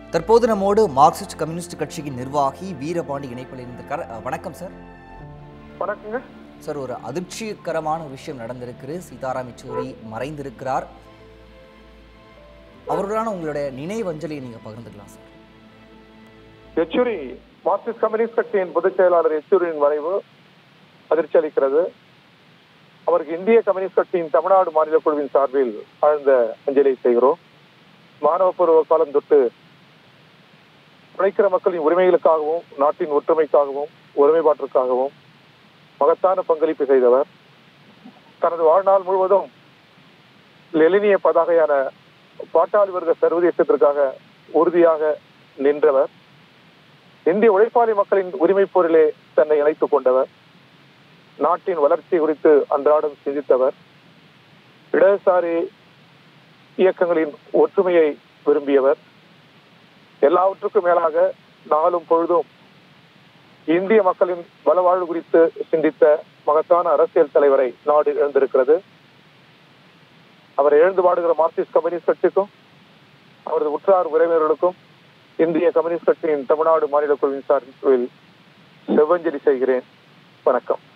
தற்போது நம்மோடு Marxist communist கட்சியின் நிர்வாகி வீரபாண்டி இணைப்பில் இருந்திருக்கார் அஹ், வணக்கம் சார் வணக்கங்க சார் ஒரு அதிர்ச்சிகரமான விஷயம் நடந்திருக்கு சீதாராம் யெச்சூரி மறைந்திருக்கிறார் அவருடனான உங்களுடைய நினைவஞ்சலியை நீங்க பகிர்ந்துக்கலாம் சார் யெச்சூரி மார்க்சிஸ்ட் கம்யூனிஸ்ட் கட்சியின் பொதுச் செயலாளர் யெச்சூரியின் மறைவு அதிர்ச்சி அளிக்கிறது அவருக்கு இந்திய கம்யூனிஸ்ட் கட்சியின் தமிழ்நாடு மாநில குழுவின் சார்பில் ஆழ்ந்த அஞ்சலி செய்கிறோம் மாணவ பருவ காலம் தொட்டு உழைக்கிற மக்களின் உரிமைகளுக்காகவும் நாட்டின் ஒற்றுமைக்காகவும் ஒருமைப்பாட்டிற்காகவும் மகத்தான பங்களிப்பு செய்தவர் தனது வாழ்நாள் முழுவதும் லெலினிய பதாகையான பாட்டாளி வர்க்க சர்வதேசத்திற்காக உறுதியாக நின்றவர் இந்திய உழைப்பாளி மக்களின் உரிமை போரிலே தன்னை இணைத்துக் கொண்டவர் நாட்டின் வளர்ச்சி குறித்து அன்றாடம் சிந்தித்தவர் இடதுசாரி இயக்கங்களின் ஒற்றுமையை விரும்பியவர் எல்லாவற்றுக்கும் மேலாக நாளும் பொழுதும் இந்திய மக்களின் வளவாழ்வு குறித்து சிந்தித்த மகத்தான அரசியல் தலைவரை நாடு இழந்திருக்கிறது அவர் எழுந்து பாடுகிற மார்க்சிஸ்ட் கம்யூனிஸ்ட் கட்சிக்கும் அவரது உற்றார் உறவினர்களுக்கும் இந்திய கம்யூனிஸ்ட் கட்சியின் தமிழ்நாடு மாநில குழுவின் சார்பில் செவ்வஞ்சலி செய்கிறேன் வணக்கம்